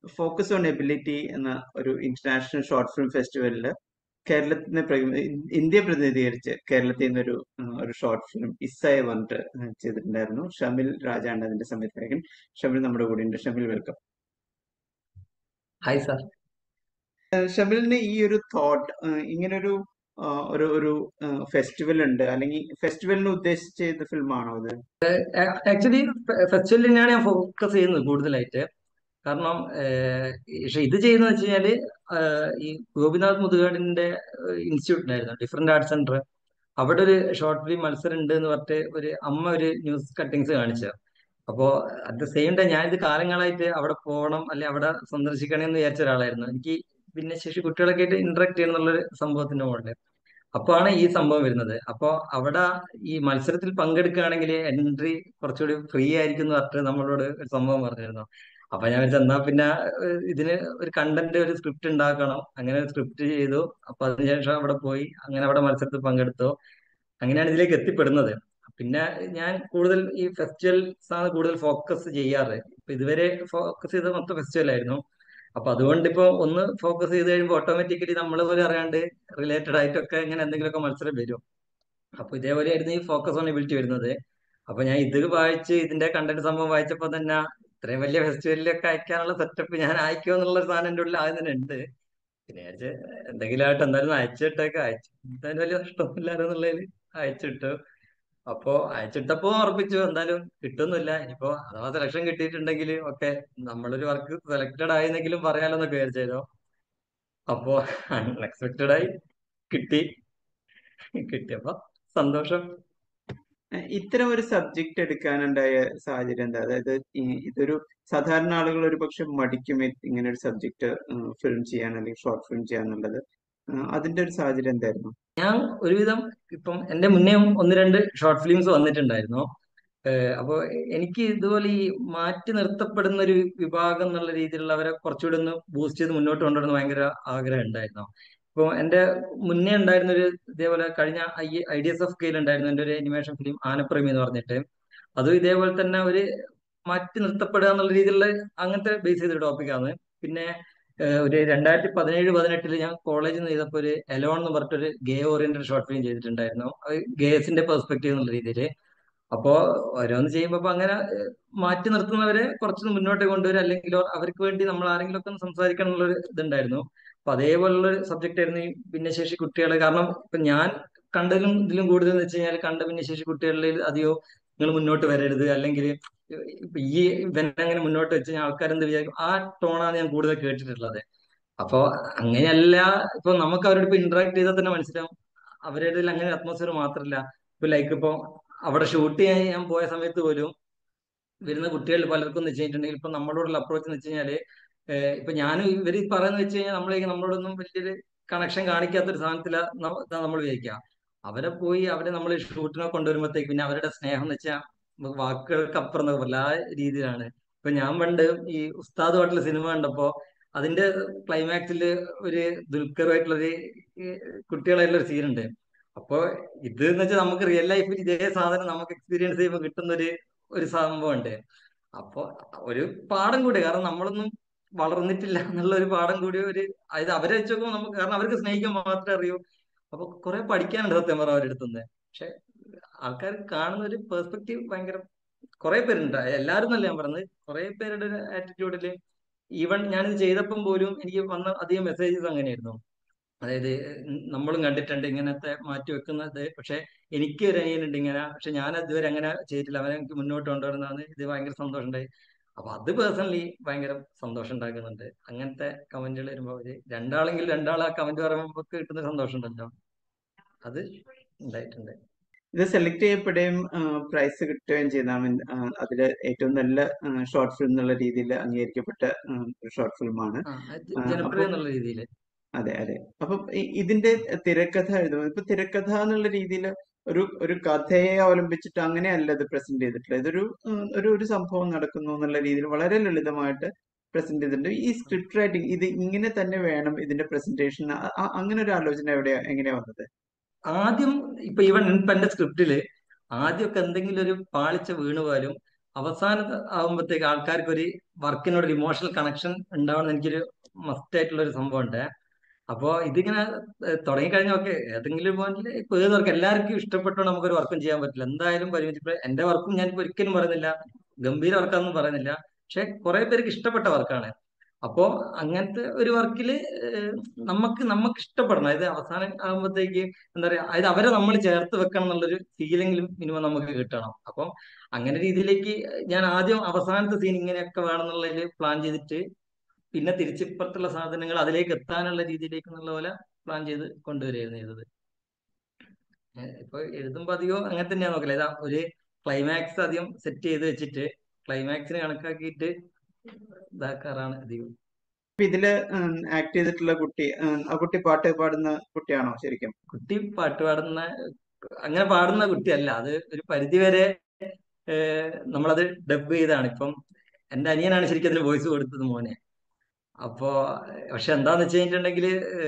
Focus on ability എന്ന ഒരു international short film ഫെസ്റ്റിവലിൽ കേരളത്തിനെ പ്രതി- ഇന്ത്യ പ്രതിനിധീകരിച്ച് കേരളത്തിൽ നിന്നൊരു ആ, ഒരു ഷോർട്ട് ഫിലിം ഇസ്സയെ വന്നിട്ട് ചെയ്തിട്ടുണ്ടായിരുന്നു ഷമിൽ രാജാണ് അതിന്റെ സംവിധായകൻ ഷമിൽ നമ്മുടെ കൂടെ ഉണ്ട് ഷമിൽ വെൽക്കം ഹായ് സാർ ഷമിലിന് ഈ ഒരു തോട്ട് ഇങ്ങനൊരു ആ, ഒരു ഒരു ഫെസ്റ്റിവൽ ഉണ്ട് അല്ലെങ്കിൽ ഫെസ്റ്റിവലിന് ഉദ്ദേശിച്ച് ചെയ്ത ഫിലിമാണോ അത് ആക്ച്വലി ഫെസ്റ്റിവലിൽ തന്നെയാണ് ഞാൻ ഫോക്കസ് ചെയ്യുന്നത് കൂടുതലായിട്ട് കാരണം ഏഹ്, പക്ഷെ ഇത് ചെയ്യുന്നത് വെച്ച് കഴിഞ്ഞാല് ആഹ്, ഈ ഗോപിനാഥ് മുതുകാടിന്റെ ഇൻസ്റ്റിറ്റ്യൂട്ട് ഉണ്ടായിരുന്നു ഡിഫറെന്റ് ആർട്സ് സെന്റർ അവിടെ ഒരു ഷോർട്ട് ഫിലിം മത്സരം ഉണ്ട് എന്ന് പറഞ്ഞിട്ട് ഒരു അമ്മ ഒരു ന്യൂസ് കട്ടിങ്സ് കാണിച്ചു അപ്പോ അറ്റ് ദ സെയിം ടൈം ഞാനിത് കാലങ്ങളായിട്ട് അവിടെ പോകണം അല്ലെ അവിടെ സന്ദർശിക്കണം എന്ന് വിചാരിച്ച ഒരാളായിരുന്നു എനിക്ക് ഭിന്നശേഷി കുട്ടികളൊക്കെ ആയിട്ട് ഇന്ററാക്ട് ചെയ്യണം എന്നുള്ളൊരു സംഭവത്തിന്റെ മുകളിൽ അപ്പോഴാണ് ഈ സംഭവം വരുന്നത് അപ്പോ അവിടെ ഈ മത്സരത്തിൽ പങ്കെടുക്കുകയാണെങ്കിൽ എൻട്രി കുറച്ചുകൂടി ഫ്രീ ആയിരിക്കും എന്ന് പറഞ്ഞിട്ട് നമ്മളോട് ഒരു സംഭവം പറഞ്ഞിരുന്നു അപ്പൊ ഞാൻ വിചാരിച്ചു എന്നാ പിന്നെ ഏഹ്, ഇതിന് ഒരു കണ്ടന്റ് ഒരു സ്ക്രിപ്റ്റ് ഉണ്ടാക്കണം അങ്ങനെ സ്ക്രിപ്റ്റ് ചെയ്തു അപ്പൊ അതിനുശേഷം അവിടെ പോയി അങ്ങനെ അവിടെ മത്സരത്തിൽ പങ്കെടുത്തു അങ്ങനെയാണ് ഇതിലേക്ക് എത്തിപ്പെടുന്നത് പിന്നെ ഞാൻ കൂടുതൽ ഈ ഫെസ്റ്റിവൽസ് ആണ് കൂടുതൽ ഫോക്കസ് ചെയ്യാറ് ഇപ്പൊ ഇതുവരെ ഫോക്കസ് ചെയ്തത് മൊത്തം ഫെസ്റ്റിവൽ ആയിരുന്നു അപ്പൊ അതുകൊണ്ട് ഇപ്പൊ ഒന്ന് ഫോക്കസ് ചെയ്ത് കഴിയുമ്പോൾ ഓട്ടോമാറ്റിക്കലി നമ്മൾ പോലും അറിയാണ്ട് റിലേറ്റഡ് ആയിട്ടൊക്കെ ഇങ്ങനെ എന്തെങ്കിലുമൊക്കെ മത്സരം വരും അപ്പൊ ഇതേപോലെ ആയിരുന്നു ഈ ഫോക്കസ് ഓൺ എബിലിറ്റി വരുന്നത് അപ്പൊ ഞാൻ ഇത് വായിച്ച് ഇതിന്റെ കണ്ടന്റ് സംഭവം വായിച്ചപ്പോ തന്നെ ഇത്രയും വലിയ ഫെസ്റ്റിവലിലൊക്കെ അയക്കാനുള്ള സെറ്റപ്പ് ഞാൻ അയക്കുമോ എന്നുള്ള ഒരു സാധനം എന്റെ ഉള്ളിൽ ആദ്യം തന്നെ ഉണ്ട് പിന്നെ വിചാരിച്ച് എന്തെങ്കിലും ആയിട്ട് എന്തായാലും അയച്ചിട്ടൊക്കെ അയച്ചു എന്തായാലും വലിയ നഷ്ടമില്ലാന്നുള്ളതിൽ അയച്ചിട്ടു അപ്പോ അയച്ചിട്ടപ്പോ ഉറപ്പിച്ചു എന്തായാലും കിട്ടുന്നില്ല ഇനിയിപ്പോ അഥവാ സെലക്ഷൻ കിട്ടിയിട്ടുണ്ടെങ്കിൽ ഒക്കെ നമ്മളൊരു വർക്ക് സെലക്ടഡ് ആയെന്നെങ്കിലും പറയാലോ എന്നൊക്കെ വിചാരിച്ചാലോ അപ്പോ അൺഎക്സ്പെക്ടഡ് ആയി കിട്ടി കിട്ടിയപ്പോ സന്തോഷം ഏഹ് ഇത്തരം ഒരു സബ്ജക്റ്റ് എടുക്കാനുണ്ടായ സാഹചര്യം എന്താ അതായത് ഈ ഇതൊരു സാധാരണ ആളുകൾ ഒരു പക്ഷെ മടിക്കും ഇ- ഇങ്ങനെ ഒരു സബ്ജക്റ്റ് ഫിലിം ചെയ്യാൻ അല്ലെങ്കിൽ ഷോർട്ട് ഫിലിം ചെയ്യാന്നുള്ളത് ഏഹ് അതിന്റെ ഒരു സാഹചര്യം എന്തായിരുന്നു ഞാൻ ഒരുവിധം ഇപ്പം എന്റെ മുന്നേ ഒന്ന് രണ്ട് ഷോർട്ട് ഫിലിംസ് വന്നിട്ടുണ്ടായിരുന്നു ഏഹ് അപ്പൊ എനിക്ക് ഇതുപോലെ ഈ മാറ്റി നിർത്തപ്പെടുന്ന ഒരു വിഭാഗം എന്നുള്ള രീതിയിലുള്ളവരെ കുറച്ചുകൂടി ഒന്ന് ബൂസ്റ്റ് ചെയ്ത് മുന്നോട്ട് കൊണ്ടുവരുന്ന ഭയങ്കര ആഗ്രഹം ഉണ്ടായിരുന്നു ഇപ്പൊ എന്റെ മുന്നേ ഉണ്ടായിരുന്ന ഒരു ഇതേപോലെ കഴിഞ്ഞ I I D S F കെയിൽ ഉണ്ടായിരുന്ന എന്റെ ഒരു അനിമേഷൻ ഫിലിം ആനപ്രേമി എന്ന് പറഞ്ഞിട്ട് അതും ഇതേപോലെ തന്നെ ഒരു മാറ്റി നിർത്തപ്പെടുക എന്നുള്ള രീതിയിലുള്ള അങ്ങനത്തെ ബേസ് ചെയ്ത ടോപ്പിക്കാണ് പിന്നെ ഏഹ് ഒരു രണ്ടായിരത്തി പതിനേഴ് പതിനെട്ടില് ഞാൻ കോളേജിൽ നിന്ന് ചെയ്തപ്പോൾ ഒരു എലോൺ എന്ന് പറഞ്ഞിട്ടൊരു ഗേ ഓറിയന്റഡ് ഷോർട്ട് ഫിലിം ചെയ്തിട്ടുണ്ടായിരുന്നു അത് ഗേസിന്റെ പെർസ്പെക്റ്റീവ് എന്നുള്ള രീതിയിൽ അപ്പോ ഓരോന്ന് ചെയ്യുമ്പോ അപ്പൊ അങ്ങനെ ഏഹ്, മാറ്റി നിർത്തുന്നവരെ കുറച്ച് മുന്നോട്ട് കൊണ്ടുവരും അല്ലെങ്കിൽ അവർക്ക് വേണ്ടി നമ്മൾ ആരെങ്കിലും ഒക്കെ ഒന്ന് സംസാരിക്കണം എന്നുള്ളൊരു ഇതുണ്ടായിരുന്നു അപ്പൊ അതേപോലുള്ള ഒരു സബ്ജക്റ്റ് ആയിരുന്നു ഈ ഭിന്നശേഷി കുട്ടികളെ കാരണം ഇപ്പൊ ഞാൻ കണ്ടതിലും ഇതിലും കൂടുതൽ എന്ന് വെച്ച് കഴിഞ്ഞാൽ കണ്ട ഭിന്നശേഷി കുട്ടികളിൽ അധികവും നിങ്ങൾ മുന്നോട്ട് വരരുത് അല്ലെങ്കിൽ ഇപ്പൊ ഈ ഇവനെ അങ്ങനെ മുന്നോട്ട് വെച്ച് കഴിഞ്ഞാൽ ആൾക്കാരെന്ത് വിചാരിക്കും ആ ടോണാണ് ഞാൻ കൂടുതൽ കേട്ടിട്ടുള്ളത് അപ്പൊ അങ്ങനെയല്ല ഇപ്പൊ നമുക്ക് അവരോട് ഇപ്പൊ ഇന്ററാക്ട് ചെയ്താൽ തന്നെ മനസ്സിലാവും അവരുടെ ഇടയിൽ അങ്ങനെ അറ്റ്മോസ്ഫിയർ മാത്രമല്ല ഇപ്പൊ ലൈക്ക് ഇപ്പൊ അവിടെ ഷൂട്ട് ചെയ്യാൻ ഞാൻ പോയ സമയത്ത് പോലും വരുന്ന കുട്ടികൾ പലർക്കും എന്ന് വെച്ചിട്ടുണ്ടെങ്കിൽ ഇപ്പൊ നമ്മളോടുള്ള അപ്രോച്ച് എന്ന് വെച്ച് കഴിഞ്ഞാല് ഏഹ് ഇപ്പൊ ഞാൻ ഇവർ പറയുന്നത് വെച്ച് കഴിഞ്ഞാൽ നമ്മളെ നമ്മളോടൊന്നും വലിയൊരു കണക്ഷൻ കാണിക്കാത്ത ഒരു സാധനത്തില നമ്മൾ വിചാരിക്കുക അവരെ പോയി അവരെ നമ്മൾ ഷൂട്ടിനെ കൊണ്ടുവരുമ്പോഴത്തേക്ക് പിന്നെ അവരുടെ സ്നേഹം എന്ന് വെച്ചാൽ വാക്കുകൾക്ക് അപ്പുറം എന്നൊക്കെ പറയില്ല ആ രീതിയിലാണ് ഇപ്പൊ ഞാൻ പണ്ട് ഈ ഉസ്താദ് പാട്ടുള്ള സിനിമ കണ്ടപ്പോ അതിന്റെ ക്ലൈമാക്സിൽ ഒരു ദുൽഖറുമായിട്ടുള്ള ഒരു കുട്ടികളായിട്ടുള്ള ഒരു സീനുണ്ട് അപ്പൊ ഇത് എന്ന് വെച്ചാൽ നമുക്ക് റിയൽ ലൈഫിൽ ഇതേ സാധനം നമുക്ക് എക്സ്പീരിയൻസ് ചെയ്യുമ്പോൾ കിട്ടുന്ന ഒരു ഒരു സംഭവം ഉണ്ട് അപ്പൊ ഒരു പാഠം കൂടി കാരണം നമ്മളൊന്നും വളർന്നിട്ടില്ല എന്നുള്ള ഒരു പാഠം കൂടി ഒരു അതായത് അവരെ വെച്ച് നോക്കുമ്പോൾ നമുക്ക് കാരണം അവർക്ക് സ്നേഹിക്കാൻ മാത്രമേ അറിയൂ അപ്പൊ കുറെ പഠിക്കാനുണ്ട് സത്യം പറഞ്ഞ അവരുടെ അടുത്തുനിന്ന് പക്ഷെ ആൾക്കാർ കാണുന്ന ഒരു പെർസ്പെക്റ്റീവ് ഭയങ്കര കുറെ പേരുണ്ട് എല്ലാവരും എന്നല്ല ഞാൻ പറഞ്ഞത് കുറെ പേരുടെ ഒരു ആറ്റിറ്റ്യൂഡില് ഈവൻ ഞാനിത് ചെയ്തപ്പം പോലും എനിക്ക് വന്ന അധികം മെസ്സേജസ് അങ്ങനെയായിരുന്നു അതായത് നമ്മളും കണ്ടിട്ടുണ്ട് ഇങ്ങനത്തെ മാറ്റി വെക്കുന്നത് പക്ഷെ എനിക്ക് ഒരു അനിയനുണ്ട് ഇങ്ങനെ പക്ഷെ ഞാൻ ഇതുവരെ അങ്ങനെ ചെയ്തിട്ടില്ല അവനെ എനിക്ക് മുന്നോട്ട് കൊണ്ടുവരുന്നതാണ് ഇത് ഭയങ്കര സന്തോഷമുണ്ടായി അപ്പൊ അത് പേഴ്സണലി ഭയങ്കര സന്തോഷം ഉണ്ടാക്കുന്നുണ്ട് അങ്ങനത്തെ കമന്റുകൾ വരുമ്പോൾ ഒരു രണ്ടാളെങ്കിൽ രണ്ടാൾ ആ കമന്റ് പറയുമ്പോൾ കിട്ടുന്ന സന്തോഷം ഉണ്ടല്ലോ അത് ഉണ്ടായിട്ടുണ്ട് ഇത് സെലക്ട് ചെയ്യപ്പെടുകയും പ്രൈസ് കിട്ടുകയും ചെയ്ത അതിൽ ഏറ്റവും നല്ല ഷോർട്ട് ഫിലിം എന്നുള്ള രീതിയിൽ അംഗീകരിക്കപ്പെട്ട ആ, ഒരു ഷോർട്ട് ഫിലിമാണ് ആ അത് ആ, ജനപ്രിയ അപ്പം എന്നുള്ള രീതിയിൽ അതെ അതെ അപ്പം ഇ- ഇതിന്റെ തിരക്കഥ എഴുതുന്നത് ഇപ്പൊ തിരക്കഥ എന്നുള്ള രീതിയിൽ ഒരു ഒരു കഥയെ അവലംബിച്ചിട്ട് അങ്ങനെയല്ല ഇത് പ്രസന്റ് ചെയ്തിട്ടുള്ളത് ഇതൊരു ഉം, ഒരു ഒരു സംഭവം നടക്കുന്നു എന്നുള്ള രീതിയിൽ വളരെ ലളിതമായിട്ട് പ്രസന്റ് ചെയ്തിട്ടുണ്ട് ഈ സ്ക്രിപ്റ്റ് റൈറ്റിംഗ് ഇത് ഇങ്ങനെ തന്നെ വേണം ഇതിന്റെ പ്രസന്റേഷൻ അങ്ങനെ ഒരു ആലോചന എവിടെയാ എങ്ങനെയാ വന്നത് ആദ്യം ഇപ്പൊ ഈവൻ ഇപ്പൊ എന്റെ സ്ക്രിപ്റ്റില് ആദ്യമൊക്കെ എന്തെങ്കിലും ഒരു പാളിച്ച വീണു പോയാലും അവസാനത്തെ ആകുമ്പോഴത്തേക്ക് ആൾക്കാർക്ക് ഒരു വർക്കിനോട് ഒരു ഇമോഷണൽ കണക്ഷൻ ഉണ്ടാവണം എനിക്കൊരു മസ്റ്റ് ആയിട്ടുള്ള ഒരു സംഭവം ഉണ്ട് അപ്പോ ഇതിങ്ങനെ ഏഹ് തുടങ്ങിക്കഴിഞ്ഞാൽ ഓക്കെ ഏതെങ്കിലും പോയിന്റിൽ ഇപ്പൊ ഏത് വർക്ക് എല്ലാവർക്കും ഇഷ്ടപ്പെട്ടോ നമുക്കൊരു വർക്കും ചെയ്യാൻ പറ്റില്ല എന്തായാലും പരിമിതി ഇപ്പൊ എന്റെ വർക്കും ഞാൻ ഒരിക്കലും പറയുന്നില്ല ഗംഭീര വർക്കാണെന്നും പറയുന്നില്ല പക്ഷെ കുറെ പേർക്ക് ഇഷ്ടപ്പെട്ട വർക്കാണ് അപ്പോ അങ്ങനത്തെ ഒരു വർക്കില് നമുക്ക് നമുക്ക് ഇഷ്ടപ്പെടണം അതായത് അവസാനം ആകുമ്പോഴത്തേക്ക് എന്താ പറയാ അതായത് അവരെ നമ്മൾ ചേർത്ത് വെക്കണം എന്നുള്ളൊരു ഫീലെങ്കിലും മിനിമം നമുക്ക് കിട്ടണം അപ്പം അങ്ങനെ രീതിയിലേക്ക് ഞാൻ ആദ്യം അവസാനത്തെ സീൻ ഇങ്ങനെയൊക്കെ വേണം എന്നുള്ളതിൽ പ്ലാൻ ചെയ്തിട്ട് പിന്നെ തിരിച്ചിപ്പുറത്തുള്ള സാധനങ്ങൾ അതിലേക്ക് എത്താനുള്ള രീതിയിലേക്ക് എന്നുള്ള പോലെ പ്ലാൻ ചെയ്ത് കൊണ്ടുവരികയായിരുന്നു ചെയ്തത് ഏഹ് ഇപ്പൊ എഴുതുമ്പോ അധികം അങ്ങനെ തന്നെയാ നോക്കല് ഇതാ ഒരു ക്ലൈമാക്സ് അധികം സെറ്റ് ചെയ്ത് വെച്ചിട്ട് ക്ലൈമാക്സിന് കണക്കാക്കിയിട്ട് ഇതാക്കാറാണ് അധികം ഇപ്പൊ ഇതില് ആക്ട് ചെയ്തിട്ടുള്ള കുട്ടി ഉം, ആ കുട്ടി പാട്ട് പാടുന്ന കുട്ടിയാണോ ശരിക്കും കുട്ടി പാട്ട് പാടുന്ന അങ്ങനെ പാടുന്ന കുട്ടിയല്ല അത് ഒരു പരിധി വരെ ഏഹ് നമ്മളത് ഡബ് ചെയ്താണ് ഇപ്പം എന്റെ അനിയനാണ് ശരിക്കും അതിന് വോയിസ് കൊടുത്തത് മോനെ അപ്പോ പക്ഷെ എന്താന്ന് വെച്ച് കഴിഞ്ഞിട്ടുണ്ടെങ്കിൽ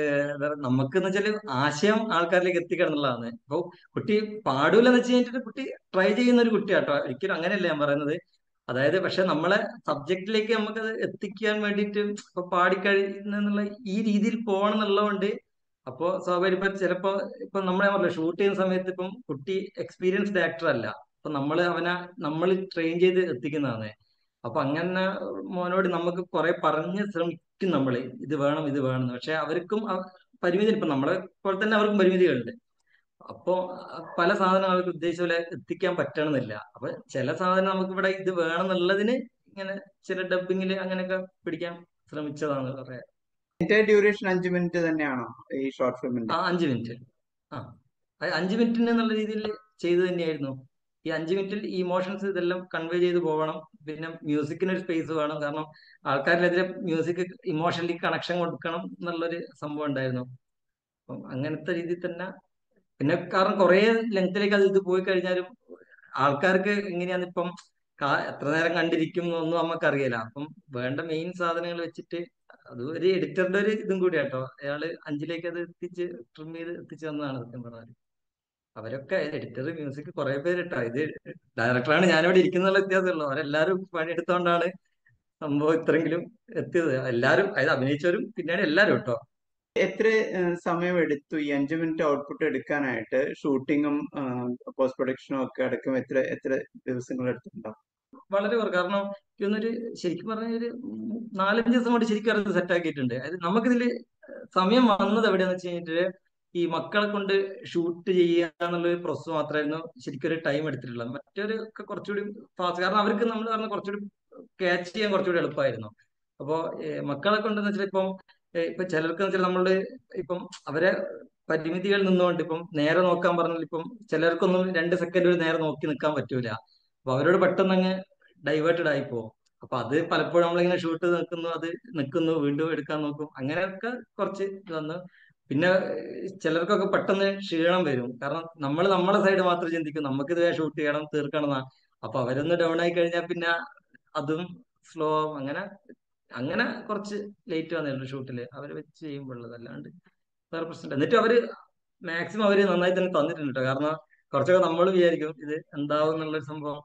നമുക്ക് എന്ന് വെച്ചാല് ആശയം ആൾക്കാരിലേക്ക് എത്തിക്കണം എന്നുള്ളതാണ് ഇപ്പൊ കുട്ടി പാടൂലെന്ന് വെച്ച് കഴിഞ്ഞിട്ട് കുട്ടി ട്രൈ ചെയ്യുന്ന ഒരു കുട്ടിയാട്ടോ ഒരിക്കലും അങ്ങനെയല്ല ഞാൻ പറയുന്നത് അതായത് പക്ഷെ നമ്മളെ സബ്ജക്റ്റിലേക്ക് നമുക്കത് എത്തിക്കാൻ വേണ്ടിയിട്ട് ഇപ്പൊ പാടിക്കഴിയുന്നുള്ള ഈ രീതിയിൽ പോകണം എന്നുള്ളതുകൊണ്ട് അപ്പോ സ്വാഭാവികം ഇപ്പൊ ചിലപ്പോ ഇപ്പൊ നമ്മളെ പറഞ്ഞല്ലോ ഷൂട്ട് ചെയ്യുന്ന സമയത്ത് ഇപ്പം കുട്ടി എക്സ്പീരിയൻസ്ഡ് ആക്ടർ അല്ല അപ്പൊ നമ്മൾ അവനെ നമ്മൾ ട്രെയിൻ ചെയ്ത് എത്തിക്കുന്നതാണ് അപ്പൊ അങ്ങനെ മോനോട് നമുക്ക് കുറെ പറഞ്ഞ് ശ്രമിക്കും നമ്മള് ഇത് വേണം ഇത് വേണം എന്ന്. പക്ഷെ അവർക്കും അവ- പരിമിതി ഇപ്പൊ നമ്മളെ പോലെ തന്നെ അവർക്കും പരിമിതികളുണ്ട് അപ്പോ അഹ് പല സാധനം അവർക്ക് ഉദ്ദേശിച്ച പോലെ എത്തിക്കാൻ പറ്റണമെന്നില്ല അപ്പൊ ചില സാധനം നമുക്ക് ഇവിടെ ഇത് വേണം എന്നുള്ളതിന് ഇങ്ങനെ ചില ഡബിങ്ങിൽ അങ്ങനെയൊക്കെ പിടിക്കാൻ ശ്രമിച്ചതാണ് പറയാ എന്റെ ഡ്യൂറേഷൻ അഞ്ചു മിനിറ്റ് തന്നെയാണോ ഈ ഷോർട്ട് ഫിലിമിന്റെ ആ അഞ്ച് മിനിറ്റ് ആ അത് അഞ്ച് മിനിറ്റിന് എന്നുള്ള രീതിയിൽ ചെയ്തു തന്നെയായിരുന്നു ഈ അഞ്ച് മിനിറ്റിൽ ഈ ഇമോഷൻസ് ഇതെല്ലാം കൺവേ ചെയ്ത് പോകണം പിന്നെ മ്യൂസിക്കിന് ഒരു സ്പേസ് വേണം കാരണം ആൾക്കാരിലെതിരെ മ്യൂസിക് ഇമോഷണലി കണക്ഷൻ കൊടുക്കണം എന്നുള്ളൊരു സംഭവം ഉണ്ടായിരുന്നു അപ്പം അങ്ങനത്തെ രീതിയിൽ തന്നെ പിന്നെ കാരണം കുറെ ലെങ്തിലേക്ക് അത് ഇത് പോയി കഴിഞ്ഞാലും ആൾക്കാർക്ക് എങ്ങനെയാന്ന് ഇപ്പം കാ- എത്ര നേരം കണ്ടിരിക്കും എന്നൊന്നും നമുക്കറിയില്ല അപ്പം വേണ്ട മെയിൻ സാധനങ്ങൾ വെച്ചിട്ട് അത് ഒരു എഡിറ്ററുടെ ഒരു ഇതും കൂടി കേട്ടോ അയാള് അഞ്ചിലേക്ക് അത് എത്തിച്ച് ട്രിം ചെയ്ത് എത്തിച്ചു തന്നതാണ് സത്യം പറഞ്ഞാൽ അവരൊക്കെ എഡിറ്റർ മ്യൂസിക് കുറെ പേര് കേട്ടോ ഇത് ഡയറക്ടറാണ് ഞാനിവിടെ ഇരിക്കുന്നുള്ള വ്യത്യാസമുള്ളൂ അവരെല്ലാരും പണിയെടുത്തോണ്ടാണ് സംഭവം ഇത്രയെങ്കിലും എത്തിയത് എല്ലാരും അതായത് അഭിനയിച്ചവരും പിന്നീട് എല്ലാരും കേട്ടോ എത്ര ഏഹ്, സമയം എടുത്തു ഈ അഞ്ചു മിനിറ്റ് ഔട്ട്പുട്ട് എടുക്കാനായിട്ട് ഷൂട്ടിങ്ങും പോസ്റ്റ് പ്രൊഡക്ഷനും ഒക്കെ അടക്കം എത്ര എത്ര ദിവസങ്ങൾ എടുത്തിട്ടുണ്ടാവും വളരെ കുറവ് കാരണം ഇതൊന്നൊരു ശരിക്കും പറഞ്ഞ ഒരു നാലഞ്ച് ദിവസം കൊണ്ട് ശരിക്കും അത് സെറ്റ് ആക്കിയിട്ടുണ്ട് അതായത് നമുക്കിതില് സമയം വന്നത് എവിടെയാന്ന് വെച്ച് കഴിഞ്ഞിട്ട് ഈ മക്കളെ കൊണ്ട് ഷൂട്ട് ചെയ്യുക എന്നുള്ള ഒരു പ്രോസസ് മാത്രമായിരുന്നു ശരിക്കും ഒരു ടൈം എടുത്തിട്ടുള്ളത് മറ്റൊരു ഒക്കെ കുറച്ചുകൂടി ഫാസ്റ്റ് കാരണം അവർക്ക് നമ്മൾ പറഞ്ഞ കുറച്ചുകൂടി ക്യാച്ച് ചെയ്യാൻ കുറച്ചുകൂടി എളുപ്പമായിരുന്നു അപ്പോ ഏഹ് മക്കളെ കൊണ്ടെന്ന് വെച്ചാൽ ഇപ്പം ഏഹ് ഇപ്പൊ ചിലർക്ക് വെച്ചാൽ നമ്മള് ഇപ്പം അവരെ പരിമിതികൾ നിന്നുകൊണ്ട് ഇപ്പം നേരെ നോക്കാൻ പറഞ്ഞാൽ ഇപ്പം ചിലർക്കൊന്നും രണ്ട് സെക്കൻഡ് ഒരു നേരെ നോക്കി നിൽക്കാൻ പറ്റൂല അപ്പൊ അവരോട് പെട്ടെന്ന് അങ്ങ് ഡൈവേർട്ടഡ് ആയി പോകും അപ്പൊ അത് പലപ്പോഴും നമ്മളിങ്ങനെ ഷൂട്ട് നിൽക്കുന്നു അത് നിൽക്കുന്നു വീണ്ടും എടുക്കാൻ നോക്കും അങ്ങനെയൊക്കെ കുറച്ച് ഇത് വന്നു പിന്നെ ഏഹ് ചിലർക്കൊക്കെ പെട്ടെന്ന് ക്ഷീണം വരും കാരണം നമ്മൾ നമ്മളെ സൈഡ് മാത്രം ചിന്തിക്കും നമുക്ക് ഇത് ഷൂട്ട് ചെയ്യണം തീർക്കണം എന്നാ അപ്പൊ അവരൊന്ന് ഡൗൺ ആയി കഴിഞ്ഞാൽ പിന്നെ അതും സ്ലോ അങ്ങനെ അങ്ങനെ കുറച്ച് ലേറ്റ് വന്നിട്ടുണ്ട് ഷൂട്ടില് അവര് വെച്ച് ചെയ്യുമ്പോഴുള്ളത് അല്ലാണ്ട് വേറെ പ്രശ്നമില്ല എന്നിട്ട് അവര് മാക്സിമം അവര് നന്നായി തന്നെ തന്നിട്ടുണ്ട് കേട്ടോ കാരണം കുറച്ചൊക്കെ നമ്മൾ വിചാരിക്കും ഇത് എന്താവും എന്നുള്ളൊരു സംഭവം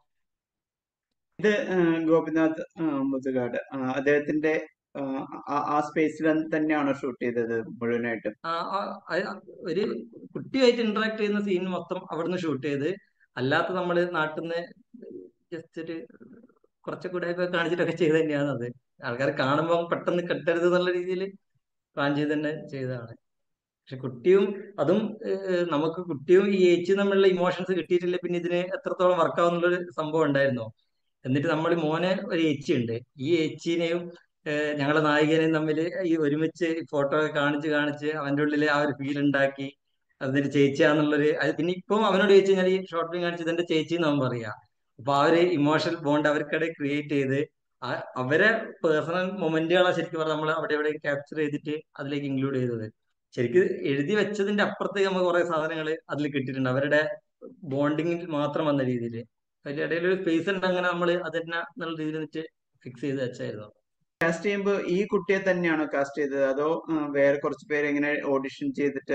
ഇത് ഏഹ്, ഗോപിനാഥ് ഏഹ്, മുതുകാട് ആ, അദ്ദേഹത്തിന്റെ ഏഹ്, ആ- ആ സ്പേസിൽ തന്നെയാണോ ഷൂട്ട് ചെയ്തത് മുഴുവനായിട്ടും ആ, ആ, ആ, ഒരു കുട്ടിയായിട്ട് ഇന്ററാക്ട് ചെയ്യുന്ന സീൻ മൊത്തം അവിടുന്ന് ഷൂട്ട് ചെയ്ത് അല്ലാത്ത നമ്മള് നാട്ടിൽ നിന്ന് ജസ്റ്റ് ഒരു കുറച്ചൊക്കെ കൂടെ കാണിച്ചിട്ടൊക്കെ ചെയ്ത് തന്നെയാണ് അത് ആൾക്കാർ കാണുമ്പോൾ പെട്ടെന്ന് കെട്ടരുത് എന്നുള്ള രീതിയിൽ പ്ലാൻ ചെയ്ത് തന്നെ ചെയ്തതാണ് പക്ഷെ കുട്ടിയും അതും ഏഹ്, നമുക്ക് കുട്ടിയും ഈ ഏച്ചിയും തമ്മിലുള്ള ഇമോഷൻസ് കിട്ടിയിട്ടില്ല പിന്നെ ഇതിന് എത്രത്തോളം വർക്കാവും എന്നുള്ളൊരു സംഭവം ഉണ്ടായിരുന്നു എന്നിട്ട് നമ്മൾ മോനെ ഒരു ഏച്ചി ഉണ്ട് ഈ ഏച്ചിനെയും ഏഹ്, ഞങ്ങളെ നായികനെയും തമ്മിൽ ഈ ഒരുമിച്ച് ഫോട്ടോ കാണിച്ച് കാണിച്ച് അവന്റെ ഉള്ളിൽ ആ ഒരു ഫീൽ ഉണ്ടാക്കി അതിന്റെ ചേച്ചിയാന്നുള്ളൊരു അത് പിന്നെ ഇപ്പം അവനോട് ചോദിച്ചു കഴിഞ്ഞാൽ ഈ ഷോർട്ട് ഫിലിം കാണിച്ച് ഇതെന്റെ ചേച്ചി എന്നാവും പറയാ അപ്പൊ ആ ഒരു ഇമോഷണൽ ബോണ്ട് അവർക്കിടെ ക്രിയേറ്റ് ചെയ്ത് ആ- അവരെ പേഴ്സണൽ മൊമെന്റുകളാണ് ശരിക്കും പറഞ്ഞാൽ നമ്മൾ അവിടെ ഇവിടെ ക്യാപ്ചർ ചെയ്തിട്ട് അതിലേക്ക് ഇൻക്ലൂഡ് ചെയ്തത് ശരിക്കും എഴുതി വെച്ചതിന്റെ അപ്പുറത്തേക്ക് നമുക്ക് കുറെ സാധനങ്ങൾ അതിൽ കിട്ടിയിട്ടുണ്ട് അവരുടെ ബോണ്ടിങ്ങിൽ മാത്രം വന്ന രീതിയിൽ അതിന്റെ ഇടയിൽ ഒരു സ്പേസ് ഉണ്ട് അങ്ങനെ നമ്മൾ അതിനെ നല്ല രീതിയിൽ വെച്ച് ഫിക്സ് ചെയ്ത് വെച്ചായിരുന്നു കാസ്റ്റ് ചെയ്യുമ്പോൾ ഈ കുട്ടിയെ തന്നെയാണോ കാസ്റ്റ് ചെയ്തത് അതോ ഏഹ്, വേറെ കുറച്ച് പേര് ഇങ്ങനെ ഓഡിഷൻ ചെയ്തിട്ട്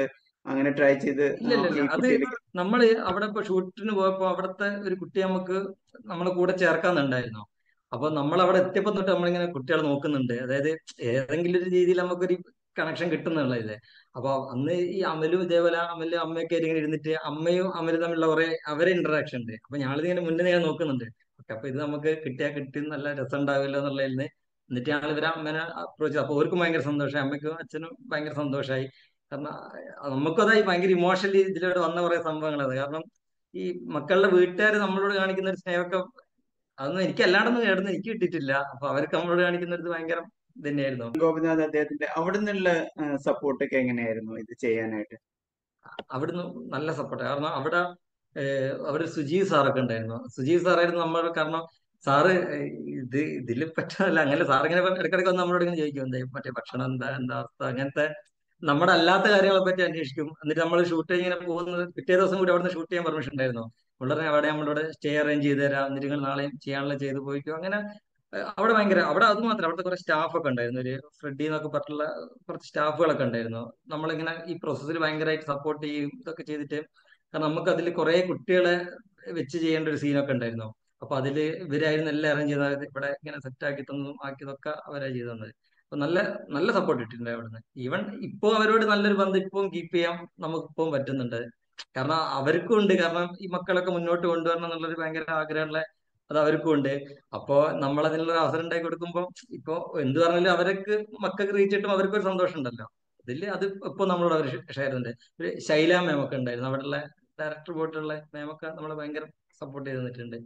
അങ്ങനെ ട്രൈ ചെയ്ത് ഇല്ല ഇല്ല ഈ ഇല്ല അത് കുട്ടിയിലേക്ക് നമ്മള് അവിടെ ഇപ്പൊ ഷൂട്ടിന് പോയപ്പോ അവിടുത്തെ ഒരു കുട്ടി നമുക്ക് നമ്മളെ കൂടെ ചേർക്കാന്നുണ്ടായിരുന്നു അപ്പൊ നമ്മൾ അവിടെ എത്തിയപ്പോ തൊട്ട് നമ്മളിങ്ങനെ കുട്ടികളെ നോക്കുന്നുണ്ട് അതായത് ഏതെങ്കിലും ഒരു രീതിയിൽ നമുക്കൊരു കണക്ഷൻ കിട്ടുന്നുള്ളതല്ലേ അപ്പൊ അന്ന് ഈ അമലും ഇതേപോലെ അമലും അമ്മയൊക്കെ ആയിട്ട് ഇങ്ങനെ ഇരുന്നിട്ട് അമ്മയും അമലും തമ്മിലുള്ള കുറെ അവരെ ഇന്ററാക്ഷൻ ഉണ്ട് അപ്പൊ ഞങ്ങളിങ്ങനെ മുന്നേ ഞാൻ നോക്കുന്നുണ്ട് ഓക്കെ അപ്പൊ ഇത് നമുക്ക് കിട്ടിയാൽ കിട്ടി നല്ല രസം ഉണ്ടാവില്ല എന്നുള്ളതിൽ എന്നിട്ട് ഞങ്ങൾ ഇവരെ അമ്മേനെ അപ്രോച്ച് ചെയ്തു അപ്പൊ അവർക്കും ഭയങ്കര സന്തോഷമായി അമ്മയ്ക്കും അച്ഛനും ഭയങ്കര സന്തോഷമായി കാരണം നമുക്കും അതായി ഭയങ്കര ഇമോഷണലി ഇതിലൂടെ വന്ന കുറെ സംഭവങ്ങളത് കാരണം ഈ മക്കളുടെ വീട്ടുകാർ നമ്മളോട് കാണിക്കുന്ന ഒരു സ്നേഹമൊക്കെ അതൊന്നും എനിക്ക് അല്ലാണ്ടൊന്നും കേടുന്ന എനിക്ക് കിട്ടിയിട്ടില്ല അപ്പൊ അവർക്ക് നമ്മളോട് കാണിക്കുന്ന ഒരു ഭയങ്കര ഇത് തന്നെയായിരുന്നു ഗോപിനാഥ് അദ്ദേഹത്തിന്റെ അവിടെ നിന്നുള്ള സപ്പോർട്ടൊക്കെ എങ്ങനെയായിരുന്നു ഇത് ചെയ്യാനായിട്ട് അവിടുന്ന് നല്ല സപ്പോർട്ട് കാരണം അവിടെ ഏഹ്, അവിടെ സുജീവ് സാറൊക്കെ ഉണ്ടായിരുന്നു സുജീവ് സാറായിരുന്നു നമ്മൾ കാരണം സാറ് ഏഹ്, ഇത് ഇതിൽ പറ്റാല്ല അങ്ങനെ സാർ ഇങ്ങനെ ഇടയ്ക്കിടയ്ക്ക് വന്ന് നമ്മളോട് ഇങ്ങനെ ചോദിക്കും എന്താ മറ്റേ ഭക്ഷണം എന്താ എന്താ അവസ്ഥ അങ്ങനത്തെ നമ്മുടെ അല്ലാത്ത കാര്യങ്ങളെ പറ്റി അന്വേഷിക്കും എന്നിട്ട് നമ്മൾ ഷൂട്ട് ഇങ്ങനെ പോകുന്നത് പിറ്റേ ദിവസം കൂടി അവിടുന്ന് ഷൂട്ട് ചെയ്യാൻ പെർമിഷൻ ഉണ്ടായിരുന്നു വളരെ അവിടെ നമ്മളിവിടെ സ്റ്റേ അറേഞ്ച് ചെയ്ത് തരാം എന്നിട്ട് നിങ്ങൾ നാളെയും ചെയ്യാനുള്ള ചെയ്ത് പോയിക്കോ അങ്ങനെ ഏഹ്, അവിടെ ഭയങ്കര അവിടെ അത് മാത്രം അവിടുത്തെ കുറെ സ്റ്റാഫൊക്കെ ഉണ്ടായിരുന്നു ഒരു ഫ്രെഡി എന്നൊക്കെ പറഞ്ഞിട്ടുള്ള കുറച്ച് സ്റ്റാഫുകളൊക്കെ ഉണ്ടായിരുന്നു നമ്മളിങ്ങനെ ഈ പ്രോസസ്സിൽ ഭയങ്കരമായിട്ട് സപ്പോർട്ട് ചെയ്യും ഇതൊക്കെ ചെയ്തിട്ട് കാരണം നമുക്ക് അതിൽ കുറെ കുട്ടികളെ വെച്ച് ചെയ്യേണ്ട ഒരു സീനൊക്കെ ഉണ്ടായിരുന്നു അപ്പൊ അതിൽ ഇവരായിരുന്നു എല്ലാം അറേഞ്ച് ചെയ്തത് ഇവിടെ ഇങ്ങനെ സെറ്റ് ആക്കി തന്നതും ആക്കിയതൊക്കെ അവരാ ചെയ്തു തന്നത് അപ്പൊ നല്ല നല്ല സപ്പോർട്ട് കിട്ടിയിട്ടുണ്ട് അവിടുന്ന് ഈവൻ ഇപ്പോ അവരോട് നല്ലൊരു ബന്ധം ഇപ്പം കീപ്പ് ചെയ്യാൻ നമുക്ക് ഇപ്പം പറ്റുന്നുണ്ട് കാരണം അവർക്കും ഉണ്ട് കാരണം ഈ മക്കളൊക്കെ മുന്നോട്ട് കൊണ്ടുവരണം എന്നുള്ളൊരു ഭയങ്കര ആഗ്രഹമുള്ള അത് അവർക്കും ഉണ്ട് അപ്പോ നമ്മൾ അതിനുള്ള ഒരു അവസരം ഉണ്ടാക്കി കൊടുക്കുമ്പോൾ ഇപ്പോ എന്ത് പറഞ്ഞാലും അവർക്ക് മക്കൾക്ക് റീച്ച് കിട്ടും അവർക്കൊരു സന്തോഷം ഉണ്ടല്ലോ അതില് അത് ഇപ്പൊ നമ്മളോട് അവർ ഷെയർ ചെയ്യുന്നുണ്ട് ഒരു ശൈല മേമൊക്കെ ഉണ്ടായിരുന്നു അവിടെയുള്ള ഡയറക്ടർ പോയിട്ടുള്ള മേമൊക്കെ നമ്മളെ ഭയങ്കര സപ്പോർട്ട് ചെയ്ത് തന്നിട്ടുണ്ട്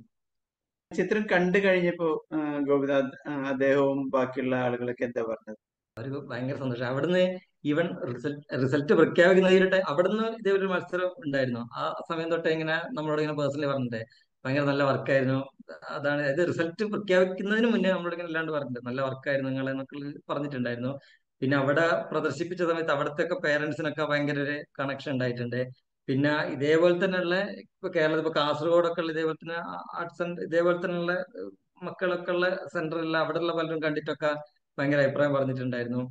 ചിത്രം കണ്ടു കഴിഞ്ഞപ്പോ ആ, ഗോപിനാഥ് ആ, അദ്ദേഹവും ബാക്കിയുള്ള ആളുകളൊക്കെ എന്താ പറഞ്ഞത് അവർക്ക് ഭയങ്കര സന്തോഷം അവിടുന്ന് ഈവൻ റിസൾട്ട് റിസൾട്ട് പ്രഖ്യാപിക്കുന്നതിലിട്ട് അവിടുന്ന് ഇതേ ഒരു മത്സരം ഉണ്ടായിരുന്നു ആ സമയം തൊട്ട് ഇങ്ങനെ നമ്മളോട് ഇങ്ങനെ പേഴ്സണലി പറഞ്ഞിട്ട് ഭയങ്കര നല്ല വർക്കായിരുന്നു അതാണ് അതായത് റിസൾട്ട് പ്രഖ്യാപിക്കുന്നതിന് മുന്നേ നമ്മളോട് ഇങ്ങനെ അല്ലാണ്ട് പറഞ്ഞിട്ടുണ്ട് നല്ല വർക്കായിരുന്നു നിങ്ങൾ എന്നൊക്കെ പറഞ്ഞിട്ടുണ്ടായിരുന്നു പിന്നെ അവിടെ പ്രദർശിപ്പിച്ച സമയത്ത് അവിടുത്തെ ഒക്കെ പേരൻസിനൊക്കെ ഭയങ്കര ഒരു കണക്ഷൻ ഉണ്ടായിട്ടുണ്ട് പിന്നെ ഇതേപോലെ തന്നെയുള്ള ഇപ്പൊ കേരളത്തിൽ ഇപ്പൊ കാസർഗോഡൊക്കെ ഉള്ള ഇതേപോലെ തന്നെ ആർട്സ് ആൻഡ് ഇതേപോലെ തന്നെയുള്ള മക്കളൊക്കെ ഉള്ള സെന്ററിൽ അവിടെയുള്ള പലരും കണ്ടിട്ടൊക്കെ ഭയങ്കര അഭിപ്രായം പറഞ്ഞിട്ടുണ്ടായിരുന്നു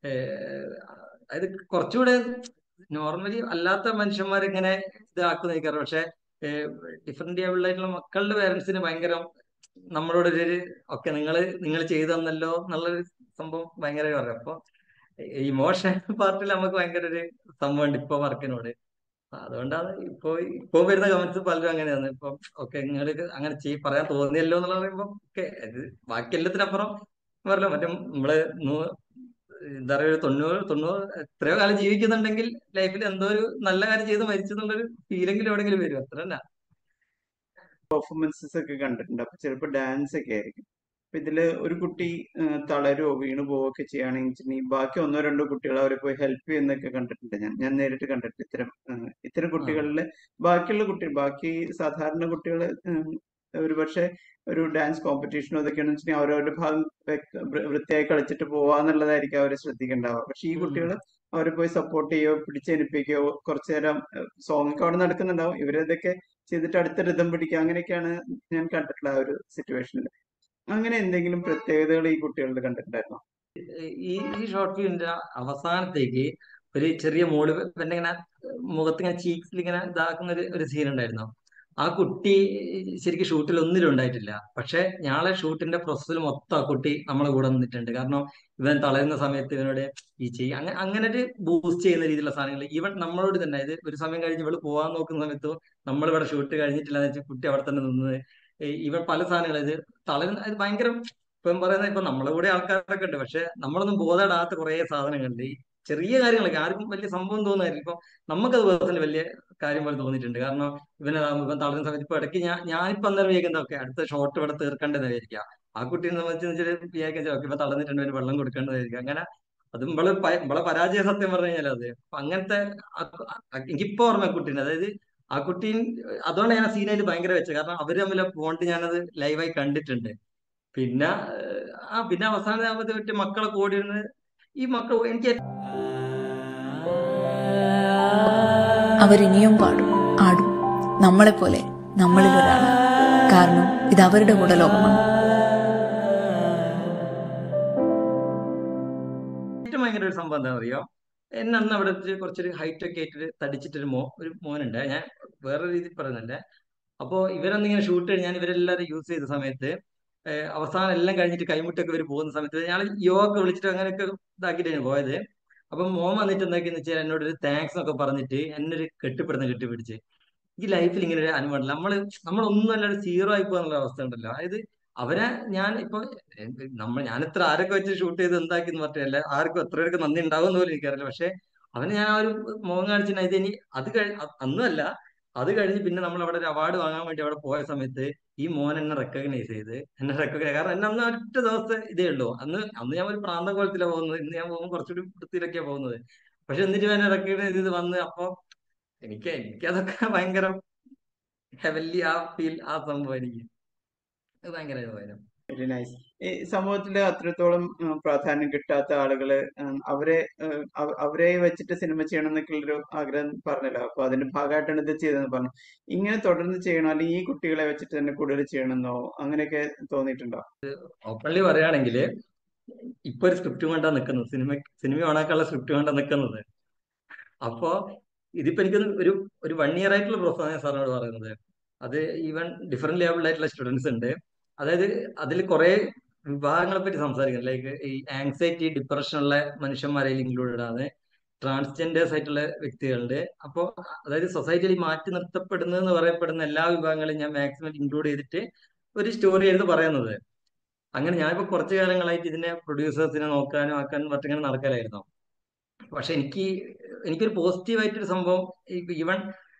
ഏഹ് അതായത് കുറച്ചുകൂടെ നോർമലി അല്ലാത്ത മനുഷ്യന്മാർ ഇങ്ങനെ ഇതാക്കുന്ന നിൽക്കാറ് പക്ഷെ ഡിഫറെന്റ് ഏബിൾഡ് ആയിട്ടുള്ള മക്കളുടെ പേരൻസിന് ഭയങ്കര നമ്മളോടൊരു ഒക്കെ നിങ്ങൾ നിങ്ങൾ ചെയ്തു തന്നല്ലോ എന്നുള്ളൊരു സംഭവം ഭയങ്കര പറയാം അപ്പൊ ഇമോഷൻ പാർട്ടിൽ നമുക്ക് ഭയങ്കര ഒരു സംഭവമുണ്ട് ഇപ്പൊ വർക്കിനോട് അതുകൊണ്ടാണ് ഇപ്പൊ ഇപ്പൊ വരുന്ന കമന്റ്സ് പലരും അങ്ങനെയാണ് ഇപ്പൊ ഓക്കെ നിങ്ങൾ അങ്ങനെ ചെയ് പറയാൻ തോന്നിയല്ലോ എന്നുള്ള പറയുമ്പോ ഓക്കെ ഇത് ബാക്കി എല്ലാത്തിനപ്പുറം പറയല്ലോ മറ്റേ നമ്മള് നൂ- എന്താ പറയുക ഒരു തൊണ്ണൂറ് തൊണ്ണൂറ് എത്രയോ കാലം ജീവിക്കുന്നുണ്ടെങ്കിൽ ലൈഫിൽ എന്തോ ഒരു നല്ല കാര്യം ചെയ്ത് മരിച്ചു എന്നുള്ളൊരു ഫീലെങ്കിലും എവിടെയെങ്കിലും വരും അത്ര തന്നെ പെർഫോമൻസസ് ഒക്കെ കണ്ടിട്ടുണ്ട് അപ്പൊ ചിലപ്പോൾ ഡാൻസ് ഒക്കെ ആയിരിക്കും അപ്പൊ ഇതില് ഒരു കുട്ടി ആ, തളരുവോ വീണു പോവുകയൊക്കെ ചെയ്യുകയാണെങ്കിൽ വെച്ചിട്ടുണ്ടെങ്കിൽ ബാക്കി ഒന്നോ രണ്ടോ കുട്ടികൾ അവരെ പോയി ഹെൽപ്പ് ചെയ്യുന്നൊക്കെ കണ്ടിട്ടുണ്ട് ഞാൻ ഞാൻ നേരിട്ട് കണ്ടിട്ടുണ്ട് ഇത്തരം ആ, ഇത്തരം ആ കുട്ടികളില് ബാക്കിയുള്ള കുട്ടികൾ ബാക്കി സാധാരണ കുട്ടികൾ ഒരു പക്ഷേ ഒരു ഡാൻസ് കോമ്പറ്റീഷനോ ഇതൊക്കെയാണെന്ന് വെച്ചിട്ടുണ്ടെങ്കിൽ അവരവരുടെ ഭാഗം വ്യക്ത- വൃ- വൃത്തിയായി കളിച്ചിട്ട് പോവാന്നുള്ളതായിരിക്കും അവരെ ശ്രദ്ധിക്കേണ്ടാവുക പക്ഷെ ഈ ഉം. കുട്ടികൾ അവരെ പോയി സപ്പോർട്ട് ചെയ്യോ പിടിച്ചേൽപ്പിക്കുകയോ കുറച്ചു നേരം സോങ് ഒക്കെ അവിടെ നടക്കുന്നുണ്ടാവും ഇവരതൊക്കെ ചെയ്തിട്ട് അടുത്ത റിതം പിടിക്കുക അങ്ങനെയൊക്കെയാണ് ഞാൻ കണ്ടിട്ടുള്ള ആ ഒരു സിറ്റുവേഷനിൽ അങ്ങനെ എന്തെങ്കിലും പ്രത്യേകതകൾ ഈ കുട്ടികളിൽ കണ്ടിട്ടുണ്ടായിരുന്നോ ഈ ഈ ഷോർട്ട് ഫിലിമിന്റെ അവസാനത്തേക്ക് ഒരു ചെറിയ മോള് പിന്നെ ഇങ്ങനെ മുഖത്ത് ഇങ്ങനെ ചീക്സിൽ ഇങ്ങനെ ഇതാക്കുന്ന ഒരു ഒരു സീൻ ഉണ്ടായിരുന്നു ആ കുട്ടി ശരിക്കും ഷൂട്ടിൽ ഒന്നിലും ഉണ്ടായിട്ടില്ല പക്ഷെ ഞാളെ ഷൂട്ടിന്റെ പ്രോസസ്സിൽ മൊത്തം ആ കുട്ടി നമ്മളെ കൂടെ നിന്നിട്ടുണ്ട് കാരണം ഇവൻ തളരുന്ന സമയത്ത് ഇവനോട് ഈ ചെയ്യും അങ്ങനെ അങ്ങനെ ഒരു ബൂസ്റ്റ് ചെയ്യുന്ന രീതിയിലുള്ള സാധനങ്ങൾ ഈവൻ നമ്മളോട് തന്നെ അതായത് ഒരു സമയം കഴിഞ്ഞ് ഇവള് പോകാൻ നോക്കുന്ന സമയത്ത് നമ്മൾ ഇവിടെ ഷൂട്ട് കഴിഞ്ഞിട്ടില്ല എന്ന് വെച്ചാൽ കുട്ടി അവിടെ തന്നെ നിന്ന് ഇവൻ പല സാധനങ്ങൾ ഇത് തളരുന്ന ഇത് ഭയങ്കര ഇപ്പം പറയുന്നത് ഇപ്പൊ നമ്മളെ കൂടെ ആൾക്കാരൊക്കെ ഉണ്ട് പക്ഷെ നമ്മളൊന്നും ബോധമിടാത്ത കുറെ സാധനങ്ങളുണ്ട് ഈ ചെറിയ കാര്യങ്ങളൊക്കെ ആർക്കും വലിയ സംഭവം തോന്നുന്നില്ല ഇപ്പൊ നമുക്കത് പേഴ്സണലി വലിയ കാര്യം പോലെ തോന്നിയിട്ടുണ്ട് കാരണം ഇവനെ ഇവൻ തളരുന്ന സമയത്ത് ഇപ്പൊ ഇടയ്ക്ക് ഞാൻ ഞാനിപ്പോ അന്നേരം വിചാരിക്കുന്നത് ഒക്കെ അടുത്ത ഷോട്ട് ഇവിടെ തീർക്കേണ്ടതെന്ന് വിചാരിക്കുക ആ കുട്ടീനെ സംബന്ധിച്ച് വിചാരിക്കാൻ ഓക്കെ ഇപ്പൊ തളർന്നിട്ടുണ്ട് ഇവന് വെള്ളം കൊടുക്കേണ്ടതായിരിക്കും അങ്ങനെ അതും ഇവള് പ- ഇവളെ പരാജയ സത്യം പറഞ്ഞു കഴിഞ്ഞാൽ അത് അപ്പൊ അങ്ങനത്തെ ആ- ആ- എനിക്കിപ്പോ ഓർമ്മ കുട്ടീനെ അതായത് ആ കുട്ടീൻ അതുകൊണ്ട് ഞാൻ ആ സീനായിട്ട് ഭയങ്കര വെച്ചത് കാരണം അവര് തമ്മിലെ ബോണ്ട് ഞാനത് ലൈവായി കണ്ടിട്ടുണ്ട് പിന്നെ ഏഹ്, ആ പിന്നെ അവസാനം ആകുമ്പോഴത്തെ മറ്റേ മക്കളെ കൂടി ഇരുന്ന് ഈ മക്കൾ എനിക്ക് അവരിനിയും പാടും ആടും നമ്മളെപ്പോലെ നമ്മളിൽ ഒരാൾ കാരണം ഇത് അവരുടെ കൂടെ ലോകമാണ് ഏറ്റവും ഭയങ്കര ഒരു സംഭവം എന്താ അറിയോ എന്നെ അന്ന് അവിടെ വെച്ച് കുറച്ചൊരു ഹൈറ്റ് ഒക്കെ ആയിട്ട് തടിച്ചിട്ടൊരു മോ ഒരു മോനുണ്ട് ഞാൻ വേറെ രീതിയിൽ പറയുന്നില്ല അപ്പോ ഇവരൊന്നും ഇങ്ങനെ ഷൂട്ട് കഴിഞ്ഞ് ഞാൻ ഇവരെല്ലാവരും യൂസ് ചെയ്ത സമയത്ത് ഏഹ് അവസാനം എല്ലാം കഴിഞ്ഞിട്ട് കൈമുട്ടൊക്കെ ഇവർ പോകുന്ന സമയത്ത് ഞാൻ യോഗ ഒക്കെ വിളിച്ചിട്ട് അങ്ങനെയൊക്കെ ഇതാക്കിയിട്ടാണ് പോയത് അപ്പം മോൻ വന്നിട്ട് എന്താക്കിയെന്ന് വെച്ചാൽ എന്നോട് ഒരു താങ്ക്സ് ഒക്കെ പറഞ്ഞിട്ട് എന്നെ ഒരു കെട്ടിപ്പിടുന്ന കെട്ടിപ്പിടിച്ച് ഈ ലൈഫിൽ ഇങ്ങനെ ഒരു അനുഭവം ഉണ്ടല്ലോ നമ്മള് നമ്മളൊന്നും അല്ലാതെ സീറോ ആയി പോകുന്നുള്ള അവസ്ഥ ഉണ്ടല്ലോ അതായത് അവരെ ഞാൻ ഇപ്പൊ എന്ത് നമ്മൾ ഞാൻ ഇത്ര ആരൊക്കെ വെച്ച് ഷൂട്ട് ചെയ്ത് എന്താക്കി എന്ന് പറഞ്ഞല്ല ആർക്കും എത്ര പേർക്ക് നന്ദി ഉണ്ടാവും പോലും എനിക്കറിയില്ല പക്ഷെ അവന് ഞാൻ ആ ഒരു മുഖം കാണിച്ചിട്ട് ഇത് ഇനി അത് കഴിഞ്ഞ് അന്നല്ല അത് കഴിഞ്ഞ് പിന്നെ നമ്മൾ അവിടെ ഒരു അവാർഡ് വാങ്ങാൻ വേണ്ടി അവിടെ പോയ സമയത്ത് ഈ മോൻ എന്നെ റെക്കഗ്നൈസ് ചെയ്ത് എന്നെ റെക്കഗ്നൈസ് കാരണം എന്നെ അന്ന് ഒറ്റ ദിവസത്തെ ഇതേ ഉള്ളൂ അന്ന് അന്ന് ഞാൻ ഒരു പ്രാന്ത കോലത്തിലാണ് പോകുന്നത് ഇന്ന് ഞാൻ പോകുമ്പോൾ കുറച്ചുകൂടി വൃത്തിയിലൊക്കെയാണ് പോകുന്നത് പക്ഷെ എന്നിട്ട് എന്നെ റെക്കഗ്നൈസ് ചെയ്ത് വന്ന് അപ്പൊ എനിക്ക് എനിക്കതൊക്കെ ഭയങ്കര ഹെവൻലി ആ ഫീൽ ആ സംഭവം എനിക്ക് അത് ഭയങ്കര അനുഭവം വെരി നൈസ് ഈ സമൂഹത്തിൽ അത്രത്തോളം ഉം, പ്രാധാന്യം കിട്ടാത്ത ആളുകള് ഉം, അവരെ ഉം, അവ- അവരെ വെച്ചിട്ട് സിനിമ ചെയ്യണം എന്നൊക്കെയുള്ളൊരു ആഗ്രഹം പറഞ്ഞല്ലോ അപ്പൊ അതിന്റെ ഭാഗമായിട്ടാണ് ഇത് ചെയ്തതെന്ന് പറഞ്ഞു ഇങ്ങനെ തുടർന്ന് ചെയ്യണോ അല്ലെങ്കിൽ ഈ കുട്ടികളെ വെച്ചിട്ട് തന്നെ കൂടുതൽ ചെയ്യണമെന്നോ അങ്ങനെയൊക്കെ തോന്നിയിട്ടുണ്ടോ ഓപ്പൺലി പറയുകയാണെങ്കിൽ ഇപ്പൊ ഒരു സ്ക്രിപ്റ്റ് കൊണ്ടാ നിൽക്കുന്നത് സിനിമ സിനിമ ഓണാക്കാനുള്ള സ്ക്രിപ്റ്റ് കൊണ്ടാ നിൽക്കുന്നത് അപ്പോ ഇതിപ്പോ എനിക്ക് ഒരു ഒരു വൺ ഇയർ ആയിട്ടുള്ള പ്രോസസ്സാണ് ഞാൻ സാറിനോട് പറയുന്നത് അത് ഈവൻ ഡിഫറെന്റ് ലേബിൾഡ് ആയിട്ടുള്ള സ്റ്റുഡൻസ് ഉണ്ട് അതായത് അതിൽ കുറെ വിഭാഗങ്ങളെ പറ്റി സംസാരിക്കുന്നത് ലൈക്ക് ഈ ആങ്സൈറ്റി ഡിപ്രഷനുള്ള മനുഷ്യന്മാരെ ഇൻക്ലൂഡഡ് ആണ് ട്രാൻസ്ജെൻഡേഴ്സ് ആയിട്ടുള്ള വ്യക്തികളുണ്ട് അപ്പോൾ അതായത് സൊസൈറ്റിയിൽ മാറ്റി നിർത്തപ്പെടുന്നതെന്ന് പറയപ്പെടുന്ന എല്ലാ വിഭാഗങ്ങളെയും ഞാൻ മാക്സിമം ഇൻക്ലൂഡ് ചെയ്തിട്ട് ഒരു സ്റ്റോറി ആയിരുന്നു പറയുന്നത് അങ്ങനെ ഞാനിപ്പോ കുറച്ചു കാലങ്ങളായിട്ട് ഇതിനെ പ്രൊഡ്യൂസേഴ്സിനെ നോക്കാനും ആക്കാനും മറ്റിങ്ങനെ നടക്കലായിരുന്നു പക്ഷെ എനിക്ക് എനിക്കൊരു പോസിറ്റീവ് ആയിട്ടൊരു സംഭവം ഈവൺ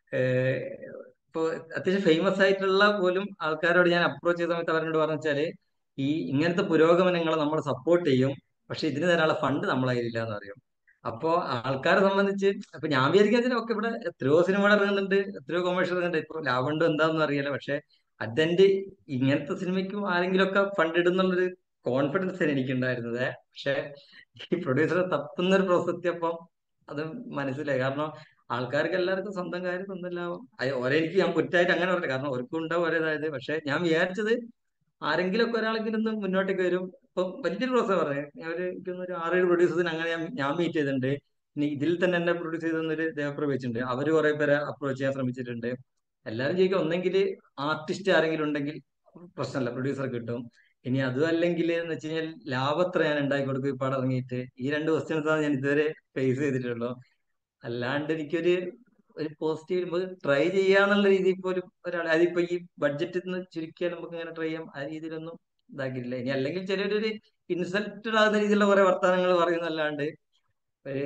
ഇപ്പൊ അത്യാവശ്യം ഫേമസ് ആയിട്ടുള്ള പോലും ആൾക്കാരോട് ഞാൻ അപ്രോച്ച് ചെയ്ത സമയത്ത് അവരോട് പറഞ്ഞു വെച്ചാല് ഈ ഇങ്ങനത്തെ പുരോഗമനങ്ങളെ നമ്മൾ സപ്പോർട്ട് ചെയ്യും പക്ഷെ ഇതിന് തരാനുള്ള ഫണ്ട് നമ്മളെ കയ്യിലില്ല എന്ന് പറയും അപ്പോ ആൾക്കാരെ സംബന്ധിച്ച് അപ്പൊ ഞാൻ വിചാരിക്കുന്നത് ഒക്കെ ഇവിടെ എത്രയോ സിനിമകൾ ഇറങ്ങുന്നുണ്ട് എത്രയോ കൊമേഴ്ഷ്യൽ ഇറങ്ങുന്നുണ്ട് ഇപ്പൊ ലാഭമുണ്ടോ എന്താണെന്ന് അറിയില്ല പക്ഷെ അതെന്റെ ഇങ്ങനത്തെ സിനിമയ്ക്കും ആരെങ്കിലും ഒക്കെ ഫണ്ട് ഇടുന്നുള്ളൊരു കോൺഫിഡൻസ് എനിക്ക് ഉണ്ടായിരുന്നത് പക്ഷെ ഈ പ്രൊഡ്യൂസറെ തപ്പുന്ന ഒരു പ്രോസസ് എത്തിയപ്പം അത് മനസ്സിലായി കാരണം ആൾക്കാർക്ക് എല്ലാവർക്കും സ്വന്തം കാര്യം സ്വന്തം ലാഭം അയ്യോ ഓരോ എനിക്ക് ഞാൻ കുറ്റമായിട്ട് അങ്ങനെ പറഞ്ഞു കാരണം അവർക്കും ഉണ്ടാവും ഒരേതായത് പക്ഷെ ഞാൻ വിചാരിച്ചത് ആരെങ്കിലും ഒക്കെ ഒരാളെങ്കിലും ഒന്ന് മുന്നോട്ടേക്ക് വരും ഇപ്പൊ വലിയൊരു പ്രോസസ് പറയാം ഞാൻ ഒരു എനിക്കൊന്ന് ഒരു ആറേഴ് പ്രൊഡ്യൂസേഴ്സിന് അങ്ങനെ ഞാൻ ഞാൻ മീറ്റ് ചെയ്തിട്ടുണ്ട് ഇനി ഇതിൽ തന്നെ എന്നെ പ്രൊഡ്യൂസ് ചെയ്തെന്നൊരു ദേവപ്രഭ വെച്ചിട്ടുണ്ട് അവര് കുറെ പേരെ അപ്രോച്ച് ചെയ്യാൻ ശ്രമിച്ചിട്ടുണ്ട് എല്ലാവരും ചോദിക്കും ഒന്നെങ്കിൽ ആർട്ടിസ്റ്റ് ആരെങ്കിലും ഉണ്ടെങ്കിൽ പ്രശ്നമല്ല പ്രൊഡ്യൂസർ കിട്ടും ഇനി അതും അല്ലെങ്കിൽ എന്ന് വെച്ച് കഴിഞ്ഞാൽ ലാഭത്ര ഞാൻ ഉണ്ടാക്കി കൊടുക്കും ഇപ്പൊ ഇറങ്ങിയിട്ട് ഈ രണ്ട് ക്വസ്റ്റ്യൻസ് ആണ് ഞാൻ ഇതുവരെ ഫേസ് ചെയ്തിട്ടുള്ളൂ അല്ലാണ്ട് എനിക്കൊരു ഒരു പോസിറ്റീവ് ട്രൈ ചെയ്യാന്നുള്ള രീതിയിൽ പോലും ഒരാൾ അതിപ്പോ ഈ ബഡ്ജറ്റിൽ നിന്ന് ചുരുക്കിയാൽ നമുക്ക് ഇങ്ങനെ ട്രൈ ചെയ്യാം ആ രീതിയിലൊന്നും ഇതാക്കിയില്ല ഇനി അല്ലെങ്കിൽ ചിലരൊരു ഇൻസൾട്ടഡ് ആകുന്ന രീതിയിലുള്ള കുറെ വർത്തമാനങ്ങൾ പറയുന്നല്ലാണ്ട് ഒരു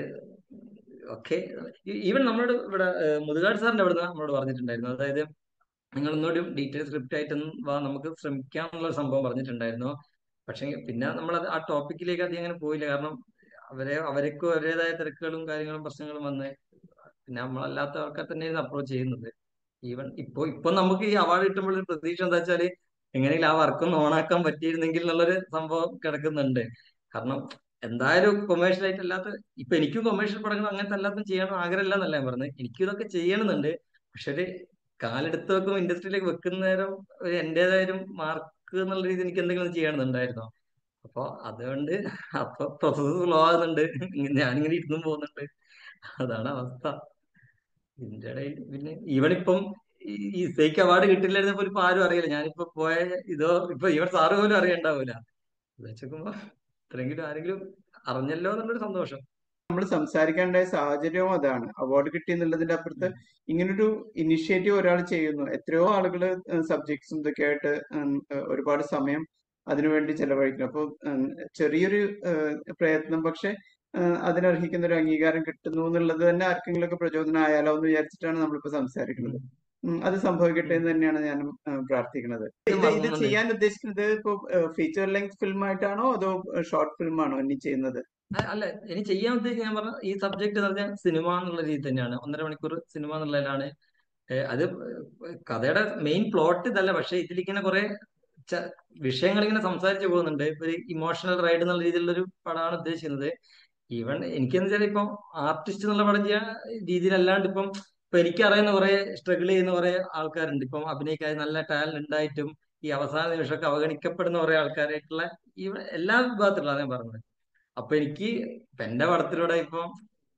ഓക്കെ ഈവൻ നമ്മളോട് ഇവിടെ ഏഹ്, മുതുകാട് സാറിന്റെ അവിടെ നിന്ന് നമ്മളോട് പറഞ്ഞിട്ടുണ്ടായിരുന്നു അതായത് നിങ്ങൾ ഒന്നുകൂടി ഡീറ്റെയിൽ സ്ക്രിപ്റ്റ് ആയിട്ടൊന്നും വാ നമുക്ക് ശ്രമിക്കാം എന്നുള്ള ഒരു സംഭവം പറഞ്ഞിട്ടുണ്ടായിരുന്നു പക്ഷെ പിന്നെ നമ്മൾ ആ ടോപ്പിക്കിലേക്ക് അധികം അങ്ങനെ പോയില്ല കാരണം അവരെ അവർക്ക് അവരുടേതായ തിരക്കുകളും കാര്യങ്ങളും പ്രശ്നങ്ങളും വന്ന് പിന്നെ നമ്മളല്ലാത്ത ആൾക്കാർ തന്നെയായിരുന്നു അപ്രോച്ച് ചെയ്യുന്നത് ഈവൻ ഇപ്പൊ ഇപ്പൊ നമുക്ക് ഈ അവാർഡ് കിട്ടുമ്പോൾ ഒരു പ്രതീക്ഷ എന്താ വെച്ചാല് എങ്ങനെയെങ്കിലും ആ വർക്കൊന്ന് ഓണാക്കാൻ പറ്റിയിരുന്നെങ്കിൽ എന്നുള്ളൊരു സംഭവം കിടക്കുന്നുണ്ട് കാരണം എന്തായാലും കൊമേഴ്ഷ്യൽ ആയിട്ട് അല്ലാത്ത ഇപ്പൊ എനിക്കും കൊമേഴ്ഷ്യൽ പടങ്ങൾ അങ്ങനത്തെ അല്ലാത്തും ചെയ്യണം ആഗ്രഹമില്ല എന്നല്ല ഞാൻ പറഞ്ഞത് എനിക്കും ഇതൊക്കെ ചെയ്യണമെന്നുണ്ട് പക്ഷെ ഒരു കാലെടുത്ത് വെക്കുമ്പോൾ ഇൻഡസ്ട്രിയിലേക്ക് വെക്കുന്ന നേരം ഒരു എന്റേതായ ഒരു മാർക്ക് എന്നുള്ള രീതിയിൽ എനിക്ക് എന്തെങ്കിലും ചെയ്യണമെന്നുണ്ടായിരുന്നു അപ്പൊ അതുകൊണ്ട് അപ്പൊ പ്രോസസ്സ് സ്ലോ ആകുന്നുണ്ട് ഞാനിങ്ങനെ ഇരുന്നും പോകുന്നുണ്ട് അതാണ് അവസ്ഥ ഇതിന്റെ ഇടയിൽ പിന്നെ ഈവൻ ഇപ്പം ഈ ഈ സേക്ക് അവാർഡ് കിട്ടില്ലായിരുന്നപ്പോ ഇപ്പൊ ആരും അറിയില്ല ഞാനിപ്പോ പോയ ഇതോ ഇപ്പൊ ഇവർ സാറ് പോലും അറിയണ്ടാവൂല അത് വെച്ചോക്കുമ്പോ ഇത്രയെങ്കിലും ആരെങ്കിലും അറിഞ്ഞല്ലോ എന്നുള്ളൊരു സന്തോഷം നമ്മൾ സംസാരിക്കേണ്ട സാഹചര്യവും അതാണ് അവാർഡ് കിട്ടി എന്നുള്ളതിന്റെ അപ്പുറത്ത് ഇങ്ങനൊരു ഇനിഷ്യേറ്റീവ് ഒരാൾ ചെയ്യുന്നു എത്രയോ ആളുകൾ സബ്ജക്ട്സും ഇതൊക്കെ ആയിട്ട് ഉം, ഏഹ്, ഒരുപാട് സമയം അതിനുവേണ്ടി ചെലവഴിക്കുന്നു അപ്പോൾ ചെറിയൊരു ഏഹ്, പ്രയത്നം പക്ഷെ ഏഹ്, അതിനർഹിക്കുന്ന ഒരു അംഗീകാരം കിട്ടുന്നു എന്നുള്ളത് തന്നെ ആർക്കെങ്കിലും ഒക്കെ പ്രചോദനം ആയാലോ എന്ന് വിചാരിച്ചിട്ടാണ് നമ്മളിപ്പോ സംസാരിക്കുന്നത് ഉം, അത് സംഭവിക്കട്ടെ എന്ന് തന്നെയാണ് ഞാനും ഏഹ്, പ്രാർത്ഥിക്കുന്നത് ഇത് ഇത് മറന്നുപോയി. ചെയ്യാൻ ഉദ്ദേശിക്കുന്നത് ഇപ്പോ ഫീച്ചർ ലെങ്ത് ഫിലിം ആയിട്ടാണോ അതോ ഷോർട്ട് ഫിലിം ആണോ ഇനി ചെയ്യുന്നത് അ- അല്ല ഇനി ചെയ്യാൻ ഉദ്ദേശിച്ച ഞാൻ പറഞ്ഞ ഈ സബ്ജക്ട് എന്ന് പറഞ്ഞാൽ സിനിമ എന്നുള്ള രീതി തന്നെയാണ് ഒന്നര മണിക്കൂർ സിനിമ എന്നുള്ളതിലാണ് ഏഹ് അത് കഥയുടെ മെയിൻ പ്ലോട്ട് ഇതല്ല പക്ഷെ ഇതിലിങ്ങനെ കുറെ വിഷയങ്ങൾ ഇങ്ങനെ സംസാരിച്ചു പോകുന്നുണ്ട് ഇപ്പൊ ഒരു ഇമോഷണൽ റൈഡ് എന്നുള്ള രീതിയിലുള്ള ഒരു പടമാണ് ഉദ്ദേശിക്കുന്നത് ഈവൻ എനിക്കെന്ന് വെച്ചാൽ ഇപ്പം ആർട്ടിസ്റ്റ് എന്നുള്ള പടം ചെയ്യാൻ രീതിയിലല്ലാണ്ട് ഇപ്പം ഇപ്പൊ എനിക്കറിയുന്ന കുറെ സ്ട്രഗിൾ ചെയ്യുന്ന കുറെ ആൾക്കാരുണ്ട് ഇപ്പം അഭിനയിക്കാൻ നല്ല ടാലന്റ് ഉണ്ടായിട്ടും ഈ അവസാന നിമിഷമൊക്കെ അവഗണിക്കപ്പെടുന്ന കുറെ ആൾക്കാരായിട്ടുള്ള ഈ എല്ലാ വിഭാഗത്തിലുള്ള ഞാൻ പറഞ്ഞത് അപ്പൊ എനിക്ക് ഇപ്പൊ എന്റെ പടത്തിലൂടെ ഇപ്പം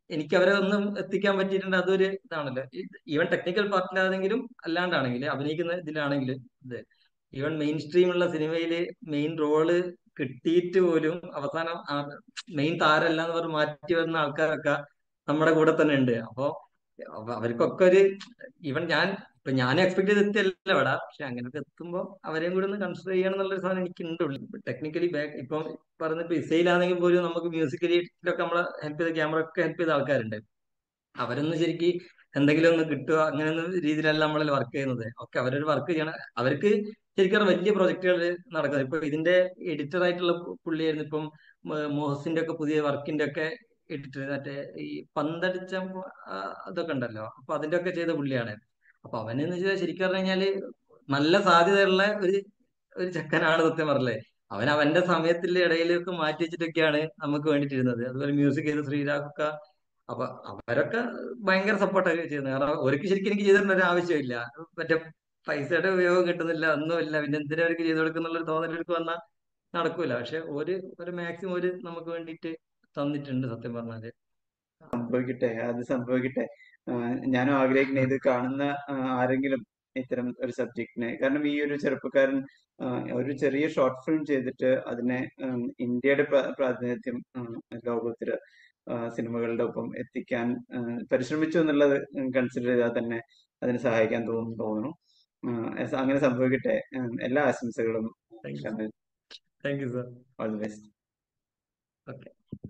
എനിക്ക് അവരെ ഒന്നും എത്തിക്കാൻ പറ്റിയിട്ടുണ്ട് അതൊരു ഇതാണല്ലോ ഈവൻ ടെക്നിക്കൽ പാർട്ടിലാണെങ്കിലും അല്ലാണ്ടാണെങ്കിലും അഭിനയിക്കുന്ന ഇതിലാണെങ്കിലും ഇത് ഈവൻ മെയിൻ സ്ട്രീം ഉള്ള സിനിമയില് മെയിൻ റോള് കിട്ടിയിട്ട് പോലും അവസാനം മെയിൻ താരമല്ല എന്ന് പറഞ്ഞ് മാറ്റി വന്ന ആൾക്കാരൊക്കെ നമ്മുടെ കൂടെ തന്നെ ഉണ്ട് അപ്പോ അവ- അവർക്കൊക്കെ ഒരു ഈവൻ ഞാൻ ഇപ്പൊ ഞാൻ എക്സ്പെക്ട് ചെയ്ത് എത്തിയല്ല ഇവിടെ പക്ഷെ അങ്ങനെയൊക്കെ എത്തുമ്പോൾ അവരെയും കൂടി ഒന്ന് കൺസിഡർ ചെയ്യണം എന്നുള്ളൊരു സാധനം എനിക്ക് ഉണ്ട് ഉള്ളിൽ ടെക്നിക്കലി ബാക്ക് ഇപ്പം പറഞ്ഞ ഇപ്പൊ ഇസയിലാണെങ്കിൽ പോലും നമുക്ക് മ്യൂസിക്കലിയിലൊക്കെ നമ്മളെ ഹെൽപ്പ് ചെയ്ത ക്യാമറ ഒക്കെ ഹെൽപ്പ് ചെയ്ത ആൾക്കാരുണ്ട് അവരൊന്നും ശരിക്ക് എന്തെങ്കിലും ഒന്ന് കിട്ടുക അങ്ങനെയൊന്നും രീതിയിലല്ല നമ്മളെ വർക്ക് ചെയ്യുന്നത് ഒക്കെ അവരൊരു വർക്ക് ചെയ്യണം അവർക്ക് ശരിക്കും പറഞ്ഞാൽ വലിയ പ്രൊജക്ടുകൾ നടക്കുന്നത് ഇപ്പൊ ഇതിന്റെ എഡിറ്റർ ആയിട്ടുള്ള പുള്ളിയായിരുന്നു ഇപ്പം മ- മോഹസിന്റെ ഒക്കെ പുതിയ വർക്കിന്റെ ഒക്കെ എഡിറ്റർ മറ്റേ ഈ പന്തടിച്ച മോ- ആ, അതൊക്കെ ഉണ്ടല്ലോ അപ്പൊ അതിന്റെ ഒക്കെ ചെയ്ത പുള്ളിയാണ് അപ്പൊ അവനെന്ന് വെച്ചാൽ ശരിക്കും പറഞ്ഞു കഴിഞ്ഞാല് നല്ല സാധ്യതയുള്ള ഒരു ഒരു ചെക്കനാണ് സത്യം പറഞ്ഞല്ലേ അവൻ അവന്റെ സമയത്തിന്റെ ഇടയിലൊക്കെ മാറ്റി വെച്ചിട്ടൊക്കെയാണ് നമുക്ക് വേണ്ടിയിട്ടിരുന്നത് അതുപോലെ മ്യൂസിക് ചെയ്ത ശ്രീരാഗൊക്കെ അപ്പൊ അവരൊക്കെ ഭയങ്കര സപ്പോർട്ടൊക്കെ ചെയ്യുന്നത് കാരണം അവർക്ക് ശരിക്കും എനിക്ക് ചെയ്തിരുന്ന ഒരു ആവശ്യമില്ല മറ്റേ പൈസയുടെ ഉപയോഗം കിട്ടുന്നില്ല ഒന്നുമില്ല പിന്നെ എന്തിനാ അവർക്ക് ചെയ്തു കൊടുക്കുന്നുള്ള ഒരു തോന്നലേക്ക് വന്നാൽ നടക്കൂല പക്ഷെ ഒരു ഒരു മാക്സിമം ഒരു നമുക്ക് വേണ്ടിയിട്ട് തന്നിട്ടുണ്ട് സത്യം പറഞ്ഞാല് സംഭവിക്കട്ടെ അത് സംഭവിക്കട്ടെ ആ, ഞാനും ആഗ്രഹിക്കുന്നത് ഇത് കാണുന്ന ആ, ആരെങ്കിലും ഇത്തരം ഒരു സബ്ജക്റ്റിനെ കാരണം ഈ ഒരു ചെറുപ്പക്കാരൻ ആ, ഒരു ചെറിയ ഷോർട്ട് ഫിലിം ചെയ്തിട്ട് അതിനെ ഉം, ഇന്ത്യയുടെ പ്ര- പ്രാതിനിധ്യം ഉം, ലോകത്തില് ആ, സിനിമകളുടെ ഒപ്പം എത്തിക്കാൻ ആ, പരിശ്രമിച്ചു എന്നുള്ളത് കൺസിഡർ ചെയ്താൽ തന്നെ അതിന് സഹായിക്കാൻ തോന്നുന്നു തോന്നുന്നു ആ, അങ്ങനെ സംഭവിക്കട്ടെ ഉം, എല്ലാ ആശംസകളും thank you thank you sir all the best okay